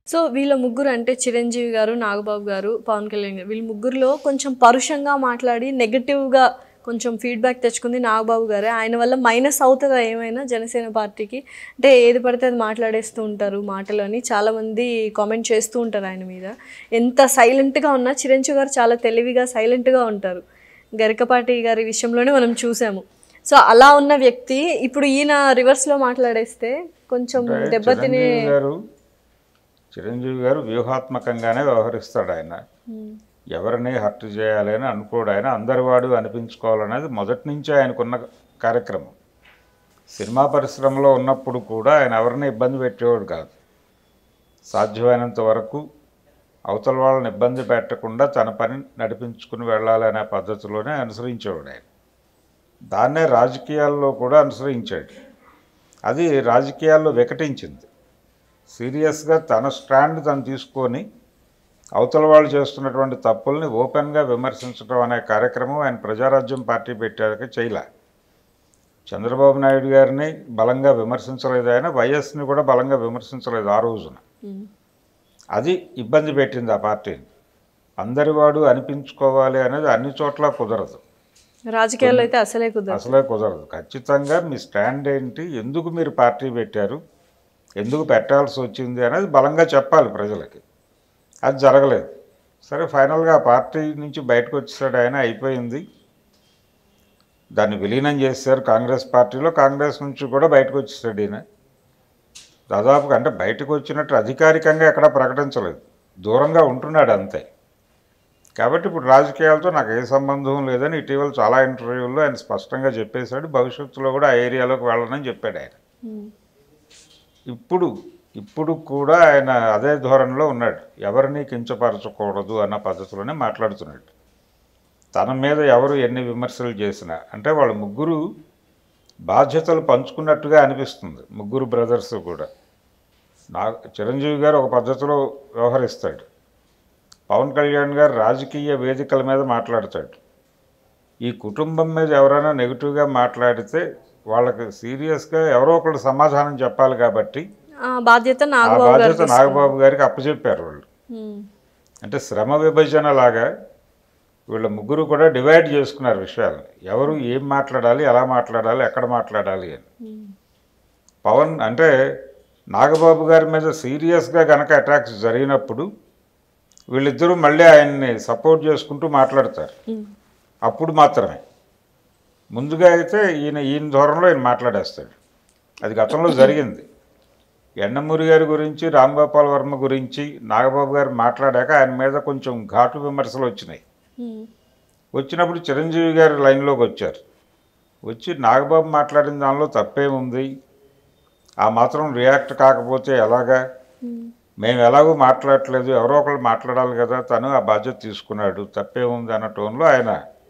So వీళ్ళ ముగ్గురు అంటే చిరంజీవి గారు నాగబాబు గారు పవన్ కళ్యాణ్ గారు వీళ్ళ ముగ్గురులో కొంచెం పరుషంగా మాట్లాడి నెగటివ్గా కొంచెం ఫీడ్బ్యాక్ తెచ్చుకుంది నాగబాబు గారే ఆయన వల్ల మైనస్ అవుతుందా ఏమైనా జనసేన పార్టీకి అంటే ఏది పడితే అది మాట్లాడేస్తూ ఉంటారు మాటలు అని చాలామంది కామెంట్ చేస్తూ ఉంటారు ఆయన మీద ఎంత సైలెంట్గా ఉన్నా చిరంజీవి గారు చాలా తెలివిగా సైలెంట్గా ఉంటారు గరికపాటి గారి విషయంలోనే మనం చూసాము సో అలా ఉన్న వ్యక్తి ఇప్పుడు ఈయన రివర్స్లో మాట్లాడేస్తే కొంచెం దెబ్బతినే చిరంజీవి గారు చిరంజీవి గారు వ్యూహాత్మకంగానే వ్యవహరిస్తాడు ఆయన ఎవరిని హర్ట్ చేయాలి అని అనుకోడు ఆయన అందరివాడు అనిపించుకోవాలనేది మొదటి నుంచి ఆయనకున్న కార్యక్రమం సినిమా పరిశ్రమలో ఉన్నప్పుడు కూడా ఆయన ఎవరిని ఇబ్బంది పెట్టేవాడు కాదు సాధ్యమైనంత వరకు అవతల వాళ్ళని ఇబ్బంది పెట్టకుండా తన పని నడిపించుకుని వెళ్ళాలి అనే పద్ధతిలోనే అనుసరించేవాడు ఆయన దాన్నే రాజకీయాల్లో కూడా అనుసరించాడు అది రాజకీయాల్లో వికటించింది సీరియస్గా తన స్టాండ్ తను తీసుకొని అవతల వాళ్ళు చేస్తున్నటువంటి తప్పుల్ని ఓపెన్గా విమర్శించడం అనే కార్యక్రమం ఆయన ప్రజారాజ్యం పార్టీ పెట్టాక చేయలే చంద్రబాబు నాయుడు గారిని బలంగా విమర్శించలేదు ఆయన వైఎస్ని కూడా బలంగా విమర్శించలేదు ఆ రోజున ఉమ్. అది ఇబ్బంది పెట్టింది ఆ పార్టీని అందరివాడు అనిపించుకోవాలి అనేది అన్ని చోట్ల కుదరదు రాజకీయాల్లో అయితే అసలే కుదరదు అసలే కుదరదు ఖచ్చితంగా మీ స్టాండ్ ఏంటి ఎందుకు మీరు పార్టీ పెట్టారు ఎందుకు పెట్టాల్సి వచ్చింది అనేది బలంగా చెప్పాలి ప్రజలకి అది జరగలేదు సరే ఫైనల్గా ఆ పార్టీ నుంచి బయటకు వచ్చేసాడు ఆయన అయిపోయింది దాన్ని విలీనం చేశారు కాంగ్రెస్ పార్టీలో కాంగ్రెస్ నుంచి కూడా బయటకు వచ్చేసాడు ఈయన దాదాపుగా అంటే బయటకు వచ్చినట్టు అధికారికంగా ఎక్కడా ప్రకటించలేదు దూరంగా ఉంటున్నాడు అంతే కాబట్టి ఇప్పుడు రాజకీయాలతో నాకు ఏ సంబంధం లేదని ఇటీవల చాలా ఇంటర్వ్యూల్లో ఆయన స్పష్టంగా చెప్పేశాడు భవిష్యత్తులో కూడా ఆ ఏరియాలోకి వెళ్ళనని చెప్పాడు ఆయన ఉమ్. ఇప్పుడు ఇప్పుడు కూడా ఆయన అదే ధోరణిలో ఉన్నాడు ఎవరిని కించపరచకూడదు అన్న పద్ధతిలోనే మాట్లాడుతున్నాడు తన మీద ఎవరు ఎన్ని విమర్శలు చేసినా అంటే వాళ్ళ ముగ్గురు బాధ్యతలు పంచుకున్నట్టుగా అనిపిస్తుంది ముగ్గురు బ్రదర్స్ కూడా నా చిరంజీవి గారు ఒక పద్ధతిలో వ్యవహరిస్తాడు పవన్ కళ్యాణ్ గారు రాజకీయ వేదికల మీద మాట్లాడతాడు ఈ కుటుంబం మీద ఎవరైనా నెగిటివ్గా మాట్లాడితే వాళ్ళకి సీరియస్గా ఎవరో ఒకళ్ళు సమాధానం చెప్పాలి కాబట్టి ఆ బాధ్యత ఆ నాగబాబు గారు బాధ్యత నాగబాబు గారికి అప్పచెప్పారు వాళ్ళు ఉమ్. అంటే శ్రమ విభజన లాగా వీళ్ళ ముగ్గురు కూడా డివైడ్ చేసుకున్నారు విషయాలను ఎవరు ఏం మాట్లాడాలి ఎలా మాట్లాడాలి ఎక్కడ మాట్లాడాలి అని ఉమ్. పవన్ అంటే నాగబాబు గారి మీద సీరియస్గా గనక అటాక్స్ జరిగినప్పుడు వీళ్ళిద్దరూ మళ్ళీ ఆయన్ని సపోర్ట్ చేసుకుంటూ మాట్లాడతారు ఉమ్. అప్పుడు మాత్రమే ముందుగా అయితే ఈయన ఈయన ధోరణిలో ఈయన మాట్లాడేస్తాడు అది గతంలో జరిగింది ఎండమూరి గారి గురించి రామ్ గోపాల్ వర్మ గురించి నాగబాబు గారు మాట్లాడాక ఆయన మీద కొంచెం ఘాటు విమర్శలు వచ్చినాయి ఉమ్. వచ్చినప్పుడు చిరంజీవి గారు లైన్లోకి వచ్చారు వచ్చి నాగబాబు మాట్లాడిన దానిలో తప్పేముంది ఆ మాత్రం రియాక్ట్ కాకపోతే ఎలాగా ఉమ్. మేము ఎలాగో మాట్లాడట్లేదు ఎవరో ఒకళ్ళు మాట్లాడాలి కదా తను ఆ బాధ్యత తీసుకున్నాడు తప్పేముంది అన్న టోన్లో ఆయన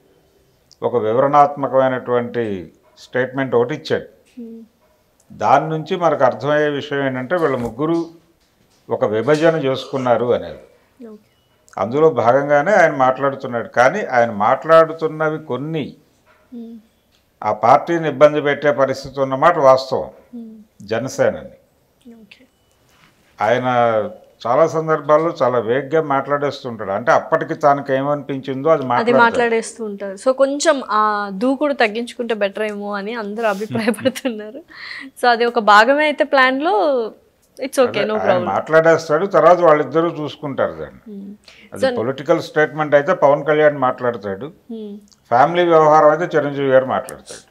ఒక వివరణాత్మకమైనటువంటి స్టేట్మెంట్ ఒకటి ఇచ్చాడు ఉమ్. దాని నుంచి మనకు అర్థమయ్యే విషయం ఏంటంటే వీళ్ళ ముగ్గురు ఒక విభజన చేసుకున్నారు అనేది ఓకే అందులో భాగంగానే ఆయన మాట్లాడుతున్నాడు కానీ ఆయన మాట్లాడుతున్నవి కొన్ని ఉమ్. ఆ పార్టీని ఇబ్బంది పెట్టే పరిస్థితి ఉన్నమాట వాస్తవం ఉమ్. జనసేనని ఓకే ఆయన చాలా సందర్భాల్లో చాలా వేగ్గా మాట్లాడేస్తుంటాడు అంటే అప్పటికి తనకు ఏమనిపించిందో అది అది మాట్లాడతాడు మాట్లాడేస్తూ ఉంటారు సో కొంచెం ఆ దూకుడు తగ్గించుకుంటే బెటర్ ఏమో అని అందరూ అభిప్రాయపడుతున్నారు సో అది ఒక భాగమే అయితే ప్లాన్ లో ఇట్స్ ఓకే నో ఆయన ప్రాబ్లం మాట్లాడేస్తాడు తర్వాత వాళ్ళిద్దరూ చూసుకుంటారు దాన్ని అది పొలిటికల్ స్టేట్మెంట్ అయితే పవన్ కళ్యాణ్ మాట్లాడతాడు ఫ్యామిలీ వ్యవహారం అయితే చిరంజీవి గారు మాట్లాడతాడు